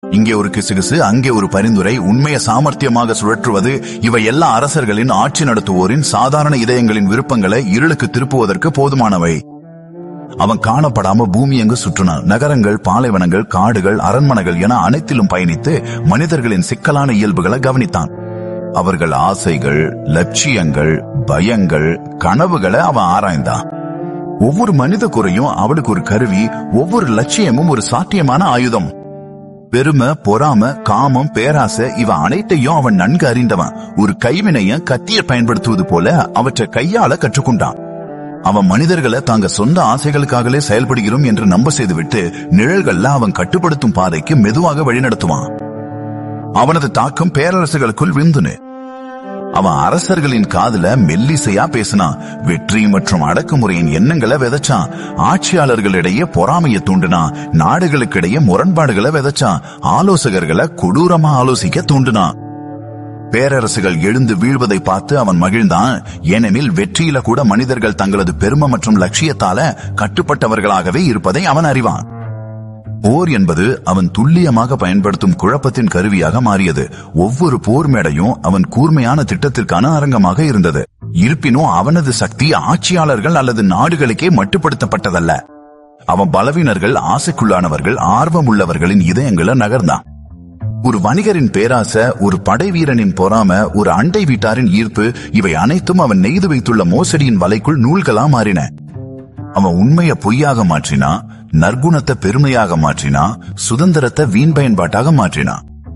இங்கே ஒரு கிசுகிசு அங்கே ஒரு பரிந்துரை உண்மையை சாமர்த்தியமாக சுழற்றுவது இவை எல்லா அரசர்களின் ஆட்சி நடத்துவோரின் சாதாரண இதயங்களின் விருப்பங்களை இருளுக்கு திருப்புவதற்கு போதுமானவை அவன் காணப்படாம பூமி எங்கு சுற்றினான் நகரங்கள் பாலைவனங்கள் காடுகள் அரண்மனைகள் என அனைத்திலும் பயணித்து மனிதர்களின் சிக்கலான இயல்புகளை கவனித்தான் அவர்கள் ஆசைகள் லட்சியங்கள் பயங்கள் கனவுகளை அவன் ஆராய்ந்தான் ஒவ்வொரு மனித குறையும் அவளுக்கு ஒரு கருவி ஒவ்வொரு லட்சியமும் ஒரு சாத்தியமான ஆயுதம் பெருமை பொறாம காமம் பேராசை இவ அனைத்தையும் அவன் நன்கு அறிந்தவன் ஒரு கைவினைய கத்தியை பயன்படுத்துவது போல அவற்றை கையாள கற்றுக்கொண்டான் அவன் மனிதர்களை தாங்க சொந்த ஆசைகளுக்காகவே செயல்படுகிறோம் என்று நம்ப செய்துவிட்டு நிழல்கள்ல அவன் கட்டுப்படுத்தும் பாதைக்கு மெதுவாக வழிநடத்துவான் அவனது தாக்கம் பேரரசுகளுக்குள் விந்துனு அவன் அரசர்களின் காதுல மெல்லிசையா பேசினான் வெற்றி மற்றும் அடக்குமுறையின் எண்ணங்களை விதைச்சான் ஆட்சியாளர்களிடையே பொறாமையை தூண்டினான் நாடுகளுக்கிடையே முரண்பாடுகளை விதைச்சான் ஆலோசகர்களை கொடூரமா ஆலோசிக்க தூண்டினான் பேரரசுகள் எழுந்து வீழ்வதை பார்த்து அவன் மகிழ்ந்தான் ஏனெனில் வெற்றியில கூட மனிதர்கள் தங்களது பெருமை மற்றும் லட்சியத்தால கட்டுப்பட்டவர்களாகவே இருப்பதை அவன் அறிவான் போர் என்பது அவன் துல்லியமாக பயன்படுத்தும் குழப்பத்தின் கருவியாக மாறியது ஒவ்வொரு போர் மேடையும் அவன் கூர்மையான திட்டத்திற்கான அரங்கமாக இருந்தது இருப்பினும் அவனது சக்தி ஆட்சியாளர்கள் அல்லது நாடுகளுக்கே மட்டுப்படுத்தப்பட்டதல்ல அவன் பலவீனர்கள் ஆசைக்குள்ளானவர்கள் ஆர்வமுள்ளவர்களின் இதயங்களை நகர்ந்தான் ஒரு வணிகரின் பேராசை ஒரு படை வீரனின் பொறாம ஒரு அண்டை வீட்டாரின் ஈர்ப்பு இவை அனைத்தும் அவன் நெய்து வைத்துள்ள மோசடியின் வலைக்குள் நூல்களா மாறின அவன் உண்மைய பொய்யாக மாற்றினா நற்குணத்தை பெருமையாக மாற்றினா சுதந்திரத்தை வீண் பயன்பாட்டாக மாற்றினா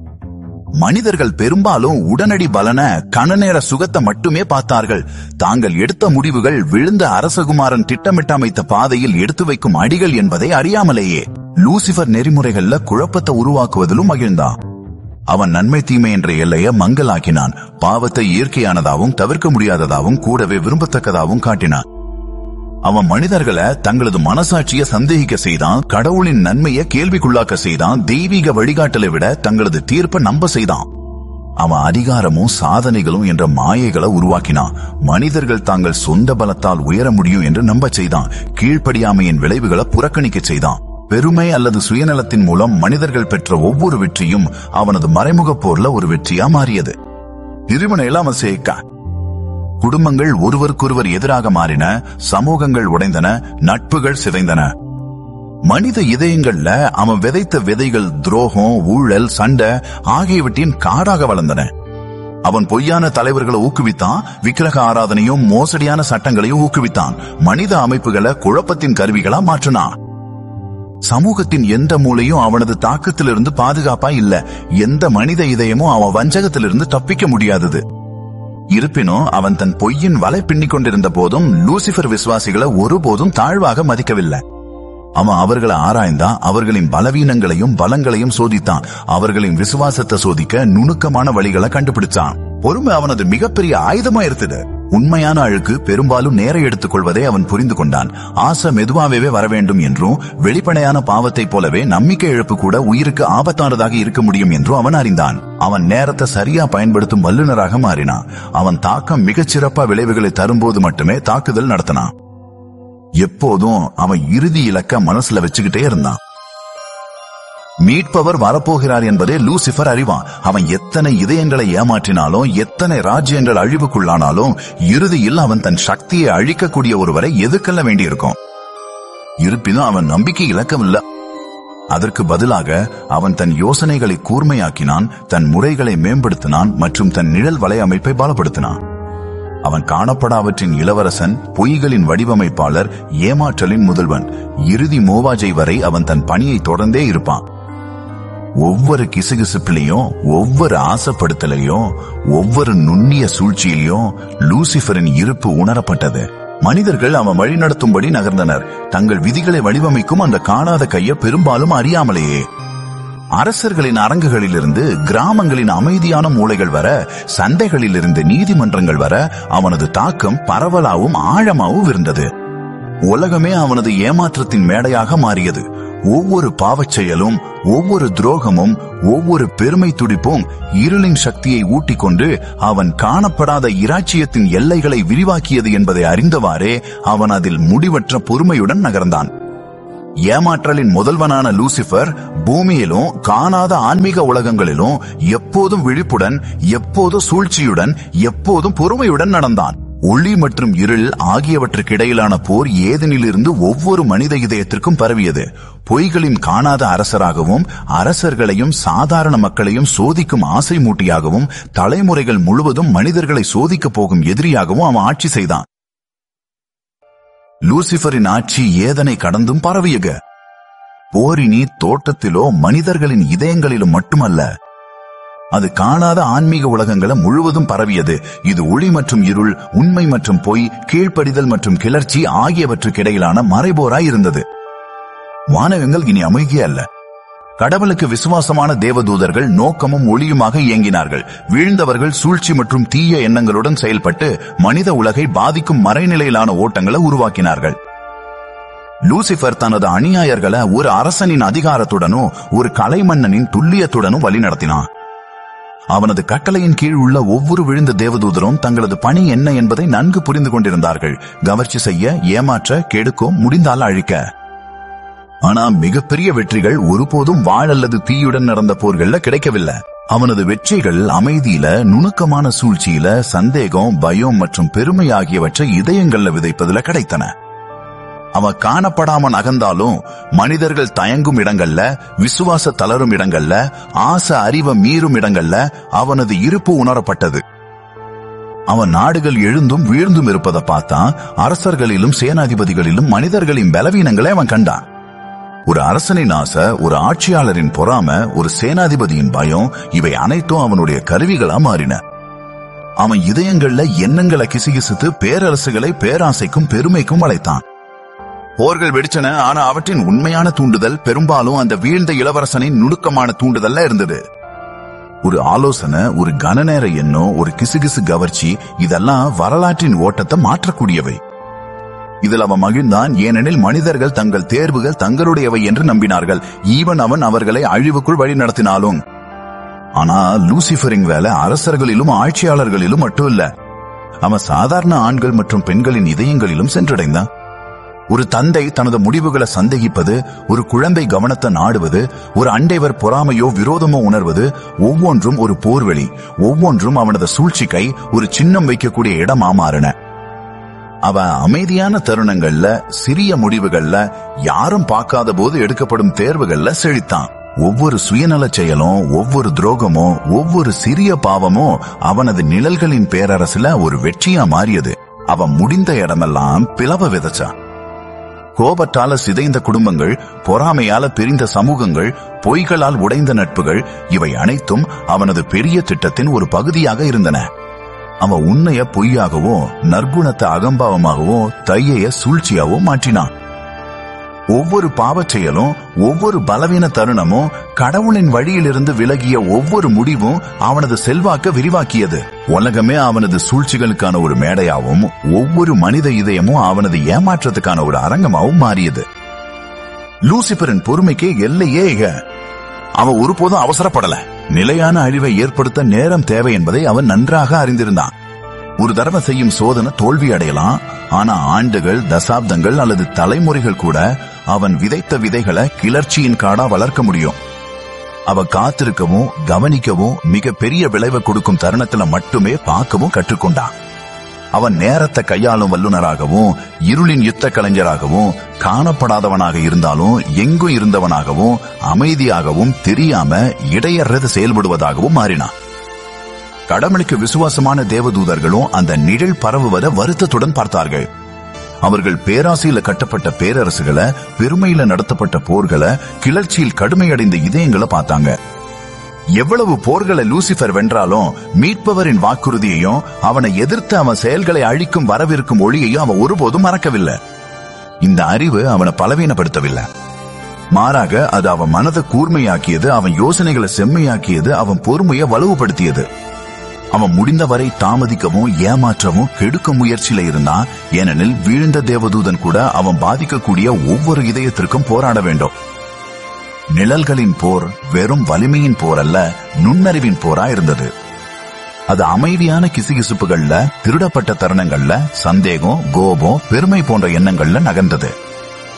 மனிதர்கள் பெரும்பாலும் உடனடி பலன கணநேர சுகத்தை மட்டுமே பார்த்தார்கள் தாங்கள் எடுத்த முடிவுகள் விழுந்த அரசகுமாரன் திட்டமிட்டு அமைத்த பாதையில் எடுத்து வைக்கும் அடிகள் என்பதை அறியாமலேயே லூசிபர் நெறிமுறைகள்ல குழப்பத்தை உருவாக்குவதிலும் மகிழ்ந்தான் அவன் நன்மை தீமை என்ற எல்லையை மங்கலாக்கினான் பாவத்தை இயற்கையானதாகவும் தவிர்க்க முடியாததாகவும் கூடவே விரும்பத்தக்கதாகவும் காட்டினான் அவன் மனிதர்களை தங்களது மனசாட்சியை சந்தேகிக்க செய்தான் கடவுளின் நன்மையை கேள்விக்குள்ளாக்க செய்தான் தெய்வீக வழிகாட்டலை விட தங்களது தீர்ப்பை நம்ப செய்தான் அவன் அதிகாரமும் சாதனைகளும் என்ற மாயைகளை உருவாக்கினான் மனிதர்கள் தாங்கள் சொந்த பலத்தால் உயர முடியும் என்று நம்பச் செய்தான் கீழ்ப்படியாமையின் விளைவுகளை புறக்கணிக்க செய்தான் பெருமை அல்லது சுயநலத்தின் மூலம் மனிதர்கள் பெற்ற ஒவ்வொரு வெற்றியும் அவனது மறைமுக போர்ல ஒரு வெற்றியா மாறியது திருமணையில அவன் சேர்க்கான் குடும்பங்கள் ஒருவருக்கொருவர் எதிராக மாறின சமூகங்கள் உடைந்தன நட்புகள் சிதைந்தன மனித இதயங்கள்ல அவன் விதைத்த விதைகள் துரோகம் ஊழல் சண்டை ஆகியவற்றின் காடாக வளர்ந்தன அவன் பொய்யான தலைவர்களை ஊக்குவித்தான் விக்கிரக ஆராதனையும் மோசடியான சட்டங்களையும் ஊக்குவித்தான் மனித அமைப்புகளை குழப்பத்தின் கருவிகளா மாற்றினான் சமூகத்தின் எந்த மூலையும் அவனது தாக்கத்திலிருந்து பாதுகாப்பா இல்ல எந்த மனித இதயமும் அவன் வஞ்சகத்திலிருந்து தப்பிக்க முடியாதது இருப்பினும் அவன் தன் பொய்யின் வலை பின்னிக் கொண்டிருந்த போதும் லூசிபர் விசுவாசிகளை ஒருபோதும் தாழ்வாக மதிக்கவில்லை அவன் அவர்களை ஆராய்ந்தான் அவர்களின் பலவீனங்களையும் பலங்களையும் சோதித்தான் அவர்களின் விசுவாசத்தை சோதிக்க நுணுக்கமான வழிகளை கண்டுபிடிச்சான் பொறுமை அவனது மிகப்பெரிய ஆயுதமா இருந்தது உண்மையான அழுக்கு பெரும்பாலும் நேர எடுத்துக் கொள்வதை அவன் புரிந்து கொண்டான் ஆசை மெதுவாகவே வர வேண்டும் என்றும் வெளிப்படையான பாவத்தைப் போலவே நம்பிக்கை இழப்பு கூட உயிருக்கு ஆபத்தானதாக இருக்க முடியும் என்றும் அவன் அறிந்தான் அவன் நேரத்தை சரியா பயன்படுத்தும் வல்லுநராக மாறினான் அவன் தாக்கம் மிகச் சிறப்பா விளைவுகளை தரும்போது மட்டுமே தாக்குதல் நடத்தினான் எப்போதும் அவன் இறுதி இலக்க மனசுல வச்சுக்கிட்டே இருந்தான் மீட்பவர் வரப்போகிறார் என்பதே லூசிபர் அறிவான் அவன் எத்தனை இதயங்களை ஏமாற்றினாலும் எத்தனை ராஜ்யங்கள் அழிவுக்குள்ளானாலும் இறுதியில் அவன் தன் சக்தியை அழிக்கக்கூடிய ஒருவரை எதிர்கொள்ள வேண்டியிருக்கும் இருப்பினும் அவன் நம்பிக்கை இழக்கவில்லை அதற்கு பதிலாக அவன் தன் யோசனைகளை கூர்மையாக்கினான் தன் முறைகளை மேம்படுத்தினான் மற்றும் தன் நிழல் வலை அமைப்பை பலப்படுத்தினான் அவன் காணப்படாவற்றின் இளவரசன் பொய்களின் வடிவமைப்பாளர் ஏமாற்றலின் முதல்வன் இறுதி மோவாஜை வரை அவன் தன் பணியை தொடர்ந்தே இருப்பான் ஒவ்வொரு கிசுகிசுப்பிலையும் ஒவ்வொரு ஆசைப்படுத்தலையும் ஒவ்வொரு நுண்ணிய சூழ்ச்சியிலையும் லூசிபரின் இருப்பு உணரப்பட்டது மனிதர்கள் அவன் வழிநடத்தும்படி நகர்ந்தனர் தங்கள் விதிகளை வடிவமைக்கும் அந்த காணாத கையை பெரும்பாலும் அறியாமலேயே அரசர்களின் அரங்குகளிலிருந்து கிராமங்களின் அமைதியான மூலைகள் வர சந்தைகளிலிருந்து நீதிமன்றங்கள் வர அவனது தாக்கம் பரவலாவும் ஆழமாவும் இருந்தது உலகமே அவனது ஏமாற்றத்தின் மேடையாக மாறியது ஒவ்வொரு பாவச் செயலும் ஒவ்வொரு துரோகமும் ஒவ்வொரு பெருமை துடிப்பும் இருளின் சக்தியை ஊட்டிக் கொண்டு அவன் காணப்படாத இராச்சியத்தின் எல்லைகளை விரிவாக்கியது என்பதை அறிந்தவாறே அவன் அதில் முடிவற்ற பொறுமையுடன் நகர்ந்தான் ஏமாற்றலின் முதல்வனான லூசிபர் பூமியிலும் காணாத ஆன்மீக உலகங்களிலும் எப்போதும் விழிப்புடன் எப்போதும் சூழ்ச்சியுடன் எப்போதும் பொறுமையுடன் நடந்தான் ஒளி மற்றும் இருள் ஆகியவற்றுக்கிடையிலான போர் ஏதெனிலிருந்து ஒவ்வொரு மனித இதயத்திற்கும் பரவியது பொய்களின் காணாத அரசராகவும் அரசர்களையும் சாதாரண மக்களையும் சோதிக்கும் ஆசை மூட்டியாகவும் தலைமுறைகள் முழுவதும் மனிதர்களை சோதிக்கப் போகும் எதிரியாகவும் அவன் ஆட்சி செய்தான் லூசிபரின் ஆட்சி ஏதனை கடந்தும் பரவியக போரினி தோட்டத்திலோ மனிதர்களின் இதயங்களிலும் மட்டுமல்ல அது காணாத ஆன்மீக உலகங்களை முழுவதும் பரவியது இது ஒளி மற்றும் இருள் உண்மை மற்றும் பொய் கீழ்ப்படிதல் மற்றும் கிளர்ச்சி ஆகியவற்றுக்கிடையிலான மறைபோராய் இருந்தது வானகங்கள் இனி அமைதியே அல்ல கடவுளுக்கு விசுவாசமான தேவதூதர்கள் நோக்கமும் ஒளியுமாக இயங்கினார்கள் வீழ்ந்தவர்கள் சூழ்ச்சி மற்றும் தீய எண்ணங்களுடன் செயல்பட்டு மனித உலகை பாதிக்கும் மறைநிலையிலான ஓட்டங்களை உருவாக்கினார்கள் லூசிபர் தனது அநியாயர்களை ஒரு அரசனின் அதிகாரத்துடனும் ஒரு கலைமன்னனின் துல்லியத்துடனும் வழிநடத்தினான் அவனது கட்டளையின் கீழ் உள்ள ஒவ்வொரு விழுந்த தேவதூதரும் தங்களது பணி என்ன என்பதை நன்கு புரிந்து கொண்டிருந்தார்கள் கவர்ச்சி செய்ய ஏமாற்ற கெடுக்கும் முடிந்தால் அழிக்க ஆனா மிகப்பெரிய வெற்றிகள் ஒருபோதும் வாழ் அல்லது தீயுடன் நடந்த போர்கள்ல கிடைக்கவில்லை அவனது வெற்றிகள் அமைதியில நுணுக்கமான சூழ்ச்சியில சந்தேகம் பயம் மற்றும் பெருமை ஆகியவற்றை இதயங்கள்ல விதைப்பதுல கிடைத்தன அவன் காணப்படாம நகர்ந்தாலும் மனிதர்கள் தயங்கும் இடங்கள்ல விசுவாச தளரும் இடங்கள்ல ஆசை அறிவை மீறும் இடங்கள்ல அவனது இருப்பு உணரப்பட்டது அவன் நாடுகள் எழுந்தும் வீழ்ந்தும் இருப்பதை பார்த்தான் அரசர்களிலும் சேனாதிபதிகளிலும் மனிதர்களின் பலவீனங்களை அவன் கண்டான் ஒரு அரசனின் ஆசை ஒரு ஆட்சியாளரின் பொறாம ஒரு சேனாதிபதியின் பயம் இவை அனைத்தும் அவனுடைய கருவிகளா மாறின அவன் இதயங்கள்ல எண்ணங்களை கிசுகிசுத்து பேரரசுகளை பேராசைக்கும் பெருமைக்கும் வளைத்தான் போர்கள் வெடிச்சன ஆனா அவற்றின் உண்மையான தூண்டுதல் பெரும்பாலும் அந்த வீழ்ந்த இளவரசனின் நுணுக்கமான தூண்டுதல்ல இருந்தது ஒரு ஆலோசனை ஒரு கனநேர எண்ணம் ஒரு கிசுகிசு கவர்ச்சி இதெல்லாம் வரலாற்றின் ஓட்டத்தை மாற்றக்கூடியவை இதில் அவன் மகிழ்ந்தான் ஏனெனில் மனிதர்கள் தங்கள் தேர்வுகள் தங்களுடையவை என்று நம்பினார்கள் ஈவன் அவன் அவர்களை அழிவுக்குள் வழி நடத்தினாலும் ஆனா லூசிபரிங் வேலை அரசர்களிலும் ஆட்சியாளர்களிலும் மட்டும் இல்ல அவன் சாதாரண ஆண்கள் மற்றும் பெண்களின் இதயங்களிலும் சென்றடைந்தான் ஒரு தந்தை தனது முடிவுகளை சந்தேகிப்பது ஒரு குழந்தை கவனத்தை நாடுவது ஒரு அண்டைவர் பொறாமையோ விரோதமோ உணர்வது ஒவ்வொன்றும் ஒரு போர்வெளி ஒவ்வொன்றும் அவனது சூழ்ச்சிக்கை ஒரு சின்னம் வைக்கக்கூடிய இடமா மாறின அவ அமைதியான தருணங்கள்ல சிறிய முடிவுகள்ல யாரும் பார்க்காத போது எடுக்கப்படும் தேர்வுகள்ல செழித்தான் ஒவ்வொரு சுயநல செயலும் ஒவ்வொரு துரோகமோ ஒவ்வொரு சிறிய பாவமோ அவனது நிழல்களின் பேரரசுல ஒரு வெற்றியா மாறியது அவன் முடிந்த இடமெல்லாம் பிளவ விதைச்சான் கோபத்தால சிதைந்த குடும்பங்கள் பொறாமையால பிரிந்த சமூகங்கள் பொய்களால் உடைந்த நட்புகள் இவை அனைத்தும் அவனது பெரிய திட்டத்தின் ஒரு பகுதியாக இருந்தன அவன் உண்மைய பொய்யாகவோ நற்குணத்தை அகம்பாவமாகவோ தையைய சூழ்ச்சியாவோ மாற்றினான் ஒவ்வொரு பாவச் செயலும் ஒவ்வொரு பலவீன தருணமும் கடவுளின் வழியிலிருந்து விலகிய ஒவ்வொரு முடிவும் அவனது செல்வாக்க விரிவாக்கியது உலகமே அவனது சூழ்ச்சிகளுக்கான ஒரு மேடையாவும் ஒவ்வொரு மனித இதயமும் அவனது ஏமாற்றத்துக்கான ஒரு அரங்கமாவும் மாறியது லூசிபரின் பொறுமைக்கு எல்லையே இக அவன் ஒருபோதும் அவசரப்படல நிலையான அழிவை ஏற்படுத்த நேரம் தேவை என்பதை அவன் நன்றாக அறிந்திருந்தான் ஒரு தடவை செய்யும் சோதனை தோல்வி அடையலாம் ஆனா ஆண்டுகள் தசாப்தங்கள் அல்லது தலைமுறைகள் கூட அவன் விதைத்த விதைகளை கிளர்ச்சியின் காடா வளர்க்க முடியும் அவ காத்திருக்கவும் கவனிக்கவும் மிக பெரிய விளைவை கொடுக்கும் தருணத்துல மட்டுமே பார்க்கவும் கற்றுக்கொண்டான் அவன் நேரத்தை கையாளும் வல்லுநராகவும் இருளின் யுத்த கலைஞராகவும் காணப்படாதவனாக இருந்தாலும் எங்கும் இருந்தவனாகவும் அமைதியாகவும் தெரியாம இடையறது செயல்படுவதாகவும் மாறினான் கடவுளுக்கு விசுவாசமான தேவதூதர்களும் அந்த நிழல் பரவுவதை வருத்தத்துடன் பார்த்தார்கள் அவர்கள் பேராசையில கட்டப்பட்ட பேரரசுகளை பெருமையில நடத்தப்பட்ட போர்களை கிளர்ச்சியில் கடுமையடைந்த இதயங்களை பார்த்தாங்க எவ்வளவு போர்களை லூசிபர் வென்றாலும் மீட்பவரின் வாக்குறுதியையும் அவனை எதிர்த்து அவன் செயல்களை அழிக்கும் வரவிருக்கும் ஒளியையும் அவன் ஒருபோதும் மறக்கவில்லை இந்த அறிவு அவனை பலவீனப்படுத்தவில்லை மாறாக அது அவன் மனதை கூர்மையாக்கியது அவன் யோசனைகளை செம்மையாக்கியது அவன் பொறுமையை வலுவுபடுத்தியது அவன் முடிந்தவரை தாமதிக்கவும் ஏமாற்றவும் கெடுக்க முயற்சியில இருந்தான் ஏனெனில் வீழ்ந்த தேவதூதன் கூட அவன் பாதிக்கக்கூடிய ஒவ்வொரு இதயத்திற்கும் போராட வேண்டும் நிழல்களின் போர் வெறும் வலிமையின் போர் அல்ல நுண்ணறிவின் போரா இருந்தது அது அமைதியான கிசுகிசுப்புகள்ல திருடப்பட்ட தருணங்கள்ல சந்தேகம் கோபம் பெருமை போன்ற எண்ணங்கள்ல நகர்ந்தது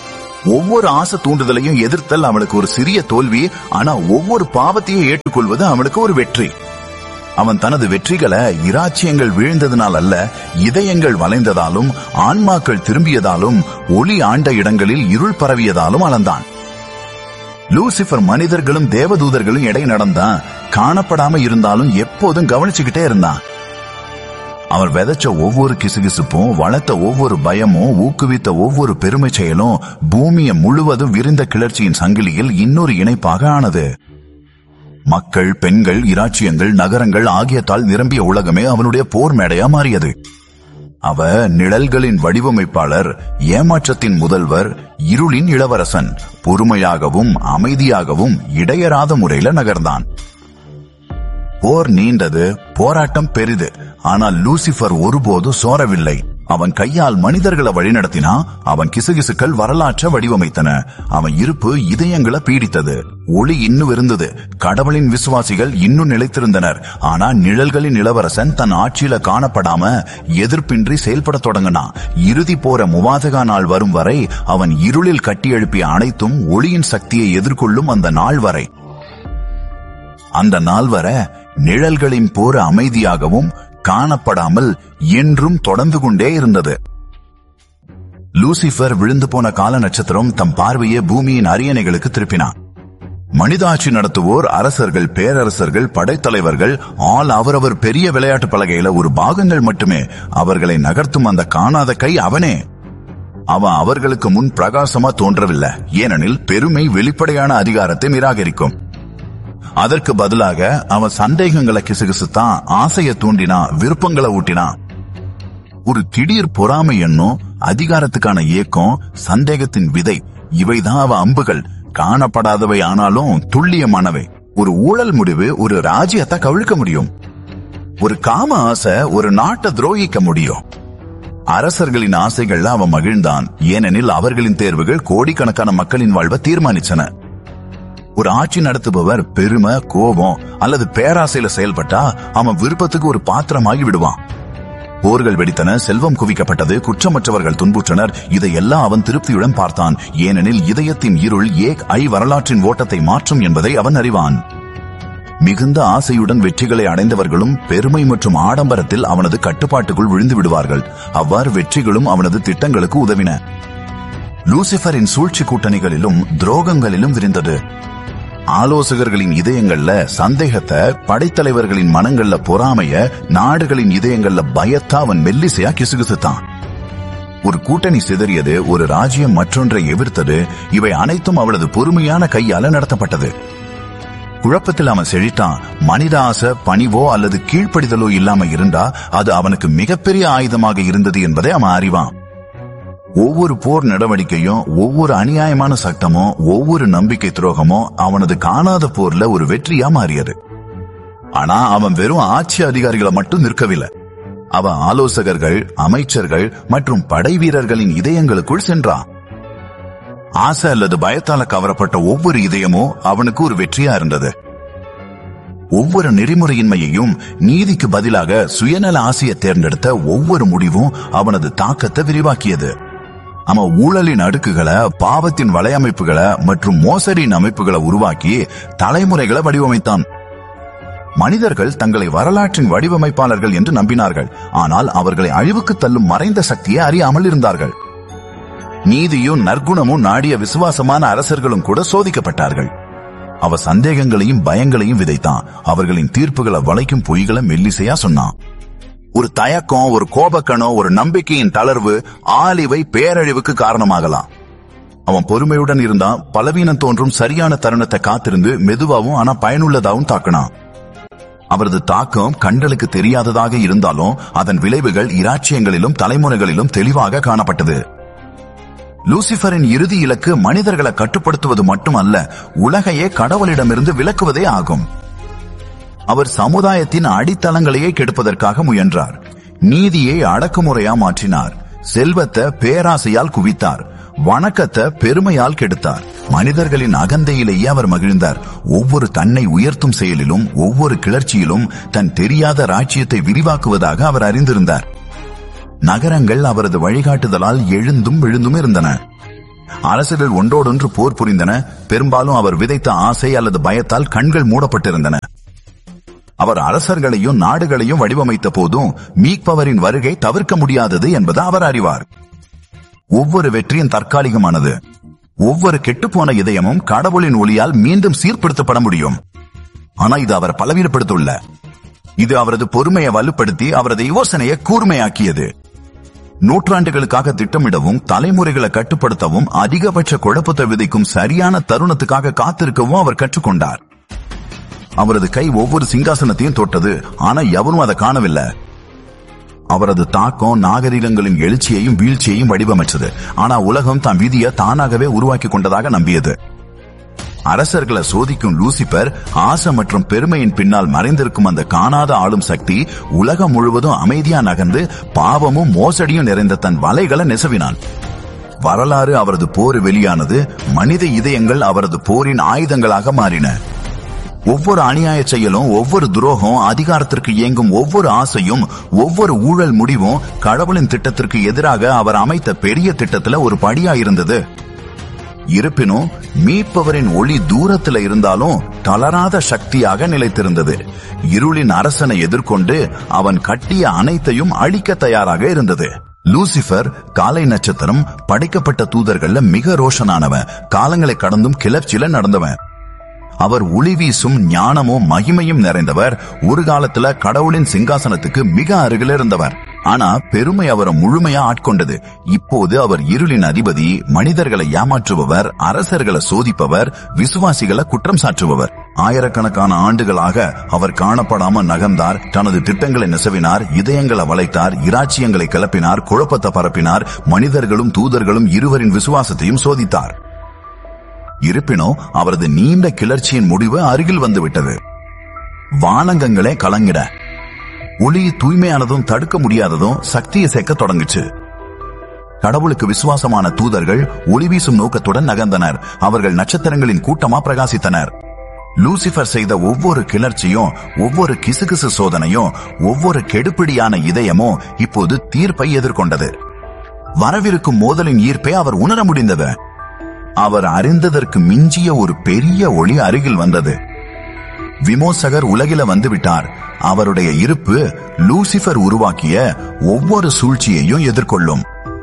ஒவ்வொரு ஆசை தூண்டுதலையும் எதிர்த்தல் அவனுக்கு ஒரு சிறிய தோல்வி ஆனா ஒவ்வொரு பாவத்தையும் ஏற்றுக்கொள்வது அவனுக்கு ஒரு வெற்றி அவன் தனது வெற்றிகளை இராச்சியங்கள் வீழ்ந்ததினால் அல்ல இதயங்கள் வளைந்ததாலும் ஆன்மாக்கள் திரும்பியதாலும் ஒளி ஆண்ட இடங்களில் இருள் பரவியதாலும் அளந்தான் லூசிபர் மனிதர்களும் தேவதூதர்களும் இடை நடந்தான் காணப்படாம இருந்தாலும் எப்போதும் கவனிச்சுக்கிட்டே இருந்தான் அவர் விதைச்ச ஒவ்வொரு கிசுகிசுப்பும் வளர்த்த ஒவ்வொரு பயமும் ஊக்குவித்த ஒவ்வொரு பெருமை செயலும் பூமியை முழுவதும் விரிந்த கிளர்ச்சியின் சங்கிலியில் இன்னொரு இணைப்பாக ஆனது மக்கள் பெண்கள் இராச்சியங்கள் நகரங்கள் ஆகியத்தால் நிரம்பிய உலகமே அவனுடைய போர் மேடையா மாறியது அவ நிழல்களின் வடிவமைப்பாளர் ஏமாற்றத்தின் முதல்வர் இருளின் இளவரசன் பொறுமையாகவும் அமைதியாகவும் இடையறாத முறையில நகர்ந்தான் போர் நீண்டது போராட்டம் பெரிது ஆனால் லூசிபர் ஒருபோதும் சோரவில்லை அவன் கையால் மனிதர்களை வழிநடத்தினா அவன் கிசுகிசுக்கள் வரலாற்ற வடிவமைத்தன அவன் இருப்பு இதயங்களை பீடித்தது ஒளி இன்னும் இருந்தது கடவுளின் விசுவாசிகள் இன்னும் நிலைத்திருந்தனர் ஆனா நிழல்களின் இளவரசன் தன் ஆட்சியில காணப்படாம எதிர்ப்பின்றி செயல்பட தொடங்கினான் இறுதி போற முவாதகா நாள் வரும் வரை அவன் இருளில் கட்டி எழுப்பிய அனைத்தும் ஒளியின் சக்தியை எதிர்கொள்ளும் அந்த நாள் வரை அந்த நாள் வர நிழல்களின் போர் அமைதியாகவும் காணப்படாமல் என்றும் தொடர்ந்து கொண்டே இருந்தது லூசிபர் விழுந்து போன கால நட்சத்திரம் தம் பார்வையை பூமியின் அரியணைகளுக்கு திருப்பினான் மனிதாட்சி நடத்துவோர் அரசர்கள் பேரரசர்கள் படைத்தலைவர்கள் ஆள் அவரவர் பெரிய விளையாட்டு பலகையில ஒரு பாகங்கள் மட்டுமே அவர்களை நகர்த்தும் அந்த காணாத கை அவனே அவன் அவர்களுக்கு முன் பிரகாசமா தோன்றவில்லை ஏனெனில் பெருமை வெளிப்படையான அதிகாரத்தை நிராகரிக்கும் அதற்கு பதிலாக அவன் சந்தேகங்களை கிசுகிசுத்தான் ஆசையை தூண்டினா விருப்பங்களை ஊட்டினா ஒரு திடீர் பொறாமை எண்ணம் அதிகாரத்துக்கான ஏக்கம் சந்தேகத்தின் விதை இவைதான் அவ அம்புகள் காணப்படாதவை ஆனாலும் துல்லியமானவை ஒரு ஊழல் முடிவு ஒரு ராஜ்யத்தை கவிழ்க்க முடியும் ஒரு காம ஆசை ஒரு நாட்டை துரோகிக்க முடியும் அரசர்களின் ஆசைகள்ல அவன் மகிழ்ந்தான் ஏனெனில் அவர்களின் தேர்வுகள் கோடிக்கணக்கான மக்களின் வாழ்வை தீர்மானிச்சன ஒரு ஆட்சி நடத்துபவர் பெருமை கோபம் அல்லது பேராசையில செயல்பட்டா அவன் விருப்பத்துக்கு ஒரு பாத்திரமாகி விடுவான் போர்கள் வெடித்தன செல்வம் குவிக்கப்பட்டது குற்றமற்றவர்கள் துன்புற்றனர் இதையெல்லாம் அவன் திருப்தியுடன் பார்த்தான் ஏனெனில் இதயத்தின் இருள் ஏக் ஐ வரலாற்றின் ஓட்டத்தை மாற்றும் என்பதை அவன் அறிவான் மிகுந்த ஆசையுடன் வெற்றிகளை அடைந்தவர்களும் பெருமை மற்றும் ஆடம்பரத்தில் அவனது கட்டுப்பாட்டுக்குள் விழுந்து விடுவார்கள் அவ்வாறு வெற்றிகளும் அவனது திட்டங்களுக்கு உதவின லூசிபரின் சூழ்ச்சி கூட்டணிகளிலும் துரோகங்களிலும் விரிந்தது ஆலோசகர்களின் இதயங்கள்ல சந்தேகத்தை படைத்தலைவர்களின் மனங்கள்ல பொறாமைய நாடுகளின் இதயங்கள்ல பயத்தா அவன் மெல்லிசையா கிசுகிசுத்தான் ஒரு கூட்டணி சிதறியது ஒரு ராஜ்யம் மற்றொன்றை எதிர்த்தது இவை அனைத்தும் அவளது பொறுமையான கையால நடத்தப்பட்டது குழப்பத்தில் அவன் செழித்தான் மனித ஆசை பணிவோ அல்லது கீழ்ப்படிதலோ இல்லாம இருந்தா அது அவனுக்கு மிகப்பெரிய ஆயுதமாக இருந்தது என்பதை அவன் அறிவான் ஒவ்வொரு போர் நடவடிக்கையும் ஒவ்வொரு அநியாயமான சட்டமோ ஒவ்வொரு நம்பிக்கை துரோகமோ அவனது காணாத போர்ல ஒரு வெற்றியா மாறியது ஆனா அவன் வெறும் ஆட்சி அதிகாரிகளை மட்டும் நிற்கவில்லை அவன் ஆலோசகர்கள் அமைச்சர்கள் மற்றும் படை வீரர்களின் இதயங்களுக்குள் சென்றான் ஆசை அல்லது பயத்தால கவரப்பட்ட ஒவ்வொரு இதயமும் அவனுக்கு ஒரு வெற்றியா இருந்தது ஒவ்வொரு நெறிமுறையின்மையையும் நீதிக்கு பதிலாக சுயநல ஆசையை தேர்ந்தெடுத்த ஒவ்வொரு முடிவும் அவனது தாக்கத்தை விரிவாக்கியது அவன் ஊழலின் அடுக்குகளை பாவத்தின் வலையமைப்புகளை மற்றும் மோசடியின் அமைப்புகளை உருவாக்கி தலைமுறைகளை வடிவமைத்தான் மனிதர்கள் தங்களை வரலாற்றின் வடிவமைப்பாளர்கள் என்று நம்பினார்கள் ஆனால் அவர்களை அழிவுக்கு தள்ளும் மறைந்த சக்தியை அறியாமல் இருந்தார்கள் நீதியும் நற்குணமும் நாடிய விசுவாசமான அரசர்களும் கூட சோதிக்கப்பட்டார்கள் அவ சந்தேகங்களையும் பயங்களையும் விதைத்தான் அவர்களின் தீர்ப்புகளை வளைக்கும் பொய்களை மெல்லிசையா சொன்னான் ஒரு தயக்கம் ஒரு கோபக்கணம் ஒரு நம்பிக்கையின் தளர்வு ஆலிவை பேரழிவுக்கு காரணமாகலாம் அவன் பொறுமையுடன் இருந்தான் பலவீனம் தோன்றும் சரியான தருணத்தை காத்திருந்து மெதுவாவும் ஆனா பயனுள்ளதாகவும் தாக்கினான் அவரது தாக்கம் கண்களுக்கு தெரியாததாக இருந்தாலும் அதன் விளைவுகள் இராச்சியங்களிலும் தலைமுறைகளிலும் தெளிவாக காணப்பட்டது லூசிபரின் இறுதி இலக்கு மனிதர்களை கட்டுப்படுத்துவது மட்டுமல்ல உலகையே கடவுளிடமிருந்து விலக்குவதே ஆகும் அவர் சமுதாயத்தின் அடித்தளங்களையே கெடுப்பதற்காக முயன்றார் நீதியை அடக்குமுறையா மாற்றினார் செல்வத்தை பேராசையால் குவித்தார் வணக்கத்தை பெருமையால் கெடுத்தார் மனிதர்களின் அகந்தையிலேயே அவர் மகிழ்ந்தார் ஒவ்வொரு தன்னை உயர்த்தும் செயலிலும் ஒவ்வொரு கிளர்ச்சியிலும் தன் தெரியாத ராஜ்யத்தை விரிவாக்குவதாக அவர் அறிந்திருந்தார் நகரங்கள் அவரது வழிகாட்டுதலால் எழுந்தும் விழுந்தும் இருந்தன அரசுகள் ஒன்றோடொன்று போர் புரிந்தன பெரும்பாலும் அவர் விதைத்த ஆசை அல்லது பயத்தால் கண்கள் மூடப்பட்டிருந்தன அவர் அரசர்களையும் நாடுகளையும் வடிவமைத்த போதும் மீட்பவரின் வருகை தவிர்க்க முடியாதது என்பது அவர் அறிவார் ஒவ்வொரு வெற்றியும் தற்காலிகமானது ஒவ்வொரு கெட்டுப்போன இதயமும் கடவுளின் ஒளியால் மீண்டும் சீர்படுத்தப்பட முடியும் ஆனா இது அவர் பலவீனப்படுத்துள்ள இது அவரது பொறுமையை வலுப்படுத்தி அவரது யோசனையை கூர்மையாக்கியது நூற்றாண்டுகளுக்காக திட்டமிடவும் தலைமுறைகளை கட்டுப்படுத்தவும் அதிகபட்ச குழப்பத்தை விதைக்கும் சரியான தருணத்துக்காக காத்திருக்கவும் அவர் கற்றுக்கொண்டார் அவரது கை ஒவ்வொரு சிங்காசனத்தையும் தொட்டது ஆனா எவரும் அதை காணவில்லை அவரது தாக்கம் நாகரிகங்களின் எழுச்சியையும் வீழ்ச்சியையும் வடிவமைச்சது ஆனா உலகம் தம் விதியை தானாகவே உருவாக்கி கொண்டதாக நம்பியது அரசர்களை சோதிக்கும் லூசிபர் ஆசை மற்றும் பெருமையின் பின்னால் மறைந்திருக்கும் அந்த காணாத ஆளும் சக்தி உலகம் முழுவதும் அமைதியா நகர்ந்து பாவமும் மோசடியும் நிறைந்த தன் வலைகளை நெசவினான் வரலாறு அவரது போர் வெளியானது மனித இதயங்கள் அவரது போரின் ஆயுதங்களாக மாறின ஒவ்வொரு அநியாய செயலும் ஒவ்வொரு துரோகம் அதிகாரத்திற்கு இயங்கும் ஒவ்வொரு ஆசையும் ஒவ்வொரு ஊழல் முடிவும் கடவுளின் திட்டத்திற்கு எதிராக அவர் அமைத்த பெரிய திட்டத்துல ஒரு படியா இருந்தது இருப்பினும் மீட்பவரின் ஒளி தூரத்துல இருந்தாலும் தளராத சக்தியாக நிலைத்திருந்தது இருளின் அரசனை எதிர்கொண்டு அவன் கட்டிய அனைத்தையும் அழிக்க தயாராக இருந்தது லூசிபர் காலை நட்சத்திரம் படைக்கப்பட்ட தூதர்கள்ல மிக ரோஷனானவன் காலங்களை கடந்தும் கிளர்ச்சியில நடந்தவன் அவர் ஒளி வீசும் ஞானமும் மகிமையும் நிறைந்தவர் ஒரு காலத்துல கடவுளின் சிங்காசனத்துக்கு மிக அருகில் இருந்தவர் ஆனா பெருமை அவரை முழுமையா ஆட்கொண்டது இப்போது அவர் இருளின் அதிபதி மனிதர்களை ஏமாற்றுபவர் அரசர்களை சோதிப்பவர் விசுவாசிகளை குற்றம் சாற்றுபவர் ஆயிரக்கணக்கான ஆண்டுகளாக அவர் காணப்படாம நகர்ந்தார் தனது திட்டங்களை நெசவினார் இதயங்களை வளைத்தார் இராச்சியங்களை கிளப்பினார் குழப்பத்தை பரப்பினார் மனிதர்களும் தூதர்களும் இருவரின் விசுவாசத்தையும் சோதித்தார் இருப்பினும் அவரது நீண்ட கிளர்ச்சியின் முடிவு அருகில் வந்துவிட்டது வானங்கங்களே கலங்கிட ஒளி தூய்மையானதும் தடுக்க முடியாததும் சக்தியை சேர்க்க தொடங்குச்சு கடவுளுக்கு விசுவாசமான தூதர்கள் ஒளி வீசும் நோக்கத்துடன் நகர்ந்தனர் அவர்கள் நட்சத்திரங்களின் கூட்டமா பிரகாசித்தனர் லூசிபர் செய்த ஒவ்வொரு கிளர்ச்சியும் ஒவ்வொரு கிசுகிசு சோதனையும் ஒவ்வொரு கெடுபிடியான இதயமும் இப்போது தீர்ப்பை எதிர்கொண்டது வரவிருக்கும் மோதலின் ஈர்ப்பை அவர் உணர முடிந்தது அவர் அறிந்ததற்கு மிஞ்சிய ஒரு பெரிய ஒளி அருகில் வந்தது விமோசகர் உலகில வந்துவிட்டார் அவருடைய இருப்பு லூசிபர் உருவாக்கிய ஒவ்வொரு சூழ்ச்சியையும் எதிர்கொள்ளும்